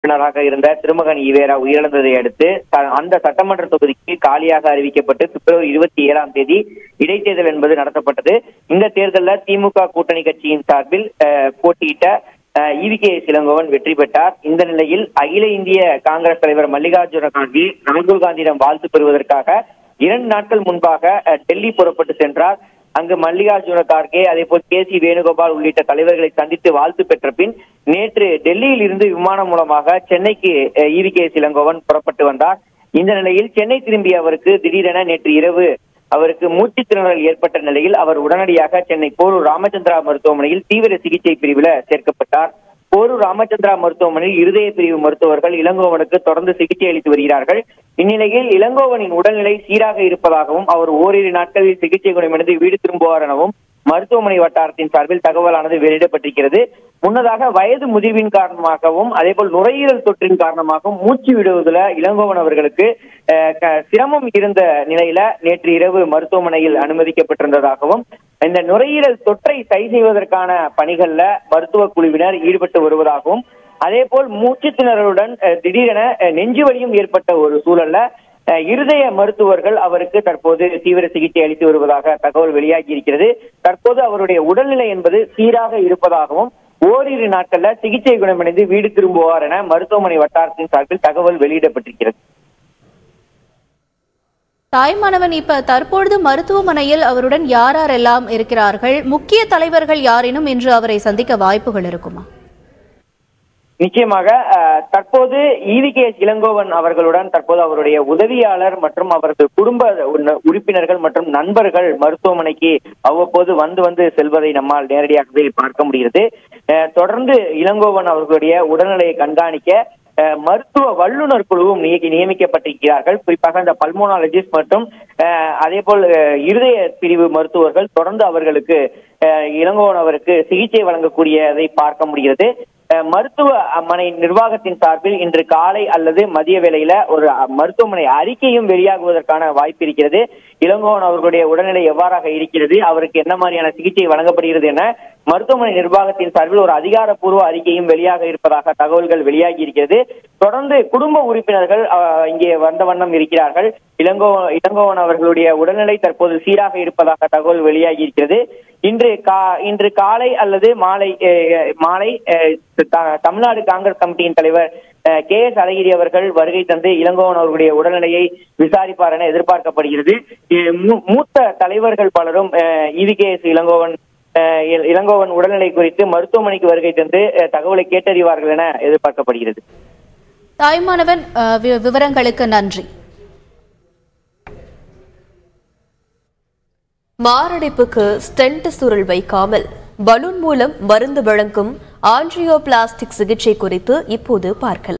உறுப்பினராக இருந்த திருமகன் ஈவேரா உயிரிழந்ததை அடுத்து த- அந்த சட்டமன்ற தொகுதிக்கு காலியாக அறிவிக்கப்பட்டு பிப்ரவரி இருபத்தி ஏழாம் தேதி இடைத்தேர்தல் என்பது நடத்தப்பட்டது இந்த தேர்தலில் திமுக கூட்டணி கட்சியின் சார்பில் அஹ், போட்டியிட்ட இவி கே இளங்கோவன் வெற்றி பெற்றார் இந்த நிலையில் அகில இந்திய காங்கிரஸ் தலைவர் மல்லிகார்ஜுன கார்கே ராகுல் காந்தியிடம் வாழ்த்து பெறுவதற்காக இரண்டு நாட்கள் முன்பாக அஹ், டெல்லி புறப்பட்டு சென்றார் அங்கு மல்லிகார்ஜுன கார்கே அதே போல் கே சி வேணுகோபால் உள்ளிட்ட தலைவர்களை சந்தித்து வாழ்த்து பெற்ற பின் நேற்று டெல்லியில் இருந்து விமானம் மூலமாக சென்னைக்கு இவி கே இளங்கோவன் புறப்பட்டு வந்தார் இந்த நிலையில் சென்னை திரும்பிய அவருக்கு திடீரென நேற்று இரவு அவருக்கு மூச்சுத் திணறல் ஏற்பட்ட நிலையில் அவர் உடனடியாக சென்னை போரூர் ராமச்சந்திரா மருத்துவமனையில் தீவிர சிகிச்சை பிரிவில் சேர்க்கப்பட்டார் போரூர் ராமச்சந்திரா மருத்துவமனையில் இருதய பிரிவு மருத்துவர்கள் இளங்கோவனுக்கு தொடர்ந்து சிகிச்சை அளித்து வருகிறார்கள் இந்நிலையில் இளங்கோவனின் உடல்நிலை சீராக இருப்பதாகவும் அவர் ஓரிரு நாட்களில் சிகிச்சை குணமடைந்து வீடு திரும்புவார் எனவும் மருத்துவமனை வட்டாரத்தின் சார்பில் தகவலானது வெளியிடப்பட்டிருக்கிறது முன்னதாக வயது முதிர்வின் காரணமாகவும் அதேபோல் நுரையீரல் தொற்றின் காரணமாகவும் மூச்சு விடுவதில் இளங்கோவன் அவர்களுக்கு அஹ், க- சிரமம் இருந்த நிலையில நேற்று இரவு மருத்துவமனையில் அனுமதிக்கப்பட்டிருந்ததாகவும் இந்த நுரையீரல் தொற்றை சரி செய்வதற்கான பணிகள்ல மருத்துவ குழுவினர் ஈடுபட்டு வருவதாகவும் அதே போல் மூச்சு திணறலுடன் அஹ், திடீரென அஹ், நெஞ்சு வலியும் ஏற்பட்ட ஒரு சூழல்ல அஹ், இருதய மருத்துவர்கள் அவருக்கு தற்போது தீவிர சிகிச்சை அளித்து வருவதாக தகவல் வெளியாகி இருக்கிறது தற்போது அவருடைய உடல்நிலை என்பது சீராக இருப்பதாகவும் ஓரிரு நாட்கள்ல சிகிச்சை குணமடைந்து வீடு திரும்புவார் என மருத்துவமனை வட்டாரத்தின் சார்பில் தகவல் வெளியிடப்பட்டிருக்கிறது தாய்மானவன் இப்ப தற்பொழுது மருத்துவமனையில் அவருடன் யார் யாரெல்லாம் இருக்கிறார்கள் முக்கிய தலைவர்கள் யாரேனும் இன்று அவரை சந்திக்க வாய்ப்புகள் இருக்குமா நிச்சயமாக அஹ், தற்போது ஈவி கே இளங்கோவன் அவர்களுடன் தற்போது அவருடைய உதவியாளர் மற்றும் அவரது குடும்ப உன்ன- உறுப்பினர்கள் மற்றும் நண்பர்கள் மருத்துவமனைக்கு அவ்வப்போது வந்து வந்து செல்வதை நம்மால் நேரடியாகவே பார்க்க முடிகிறது அஹ், தொடர்ந்து இளங்கோவன் அவர்களுடைய உடல்நிலையை கண்காணிக்க அஹ், மருத்துவ வல்லுநர் குழுவும் நிய- நியமிக்கப்பட்டிருக்கிறார்கள் குறிப்பாக இந்த பல்மோனாலஜிஸ்ட் மற்றும் அஹ், அதே போல் அஹ், இருதய பிரிவு மருத்துவர்கள் தொடர்ந்து அவர்களுக்கு அஹ், இளங்கோவன் அவருக்கு சிகிச்சை வழங்கக்கூடியதை பார்க்க முடிகிறது அஹ், மருத்துவ மனை நிர்வாகத்தின் சார்பில் இன்று காலை அல்லது மதிய வேளையில ஒரு அஹ், மருத்துவமனை அறிக்கையும் வெளியாகுவதற்கான வாய்ப்பு இருக்கிறது இளங்கோவன் அவர்களுடைய உடல்நிலை எவ்வாறாக இருக்கிறது அவருக்கு என்ன மாதிரியான சிகிச்சை வழங்கப்படுகிறது என மருத்துவமனை நிர்வாகத்தின் சார்பில் ஒரு அதிகாரப்பூர்வ அறிக்கையும் வெளியாக இருப்பதாக தகவல்கள் வெளியாகி இருக்கிறது தொடர்ந்து குடும்ப உறுப்பினர்கள் அஹ், இங்கே வந்த வண்ணம் இருக்கிறார்கள் இளங்கோ இளங்கோவன் அவர்களுடைய உடல்நிலை தற்போது சீராக இருப்பதாக தகவல் வெளியாகி இருக்கிறது இன்று கா இன்று காலை அல்லது மாலை அஹ், மாலை அஹ், த- தமிழ்நாடு காங்கிரஸ் கமிட்டியின் தலைவர் கே எஸ் அழகிரி அவர்கள் வருகை தந்து இளங்கோவன் அவர்களுடைய உடல்நிலையை விசாரிப்பார் என எதிர்பார்க்கப்படுகிறது அஹ், மூ- மூத்த தலைவர்கள் பலரும் இவி கே எஸ் இளங்கோவன் அஹ், இள- இளங்கோவன் உடல்நிலை குறித்து மருத்துவமனைக்கு வருகை தந்து அஹ், தகவலை கேட்டறிவார்கள் என எதிர்பார்க்கப்படுகிறது தாய்மானவன் அஹ், வி- விவரங்களுக்கு நன்றி மாரடைப்புக்கு ஸ்டென்ட் சுருள் வைக்காமல் பலூன் மூலம் மருந்து வழங்கும் ஆன்ஜியோபிளாஸ்டிக் சிகிச்சை குறித்து இப்போது பார்க்கலாம்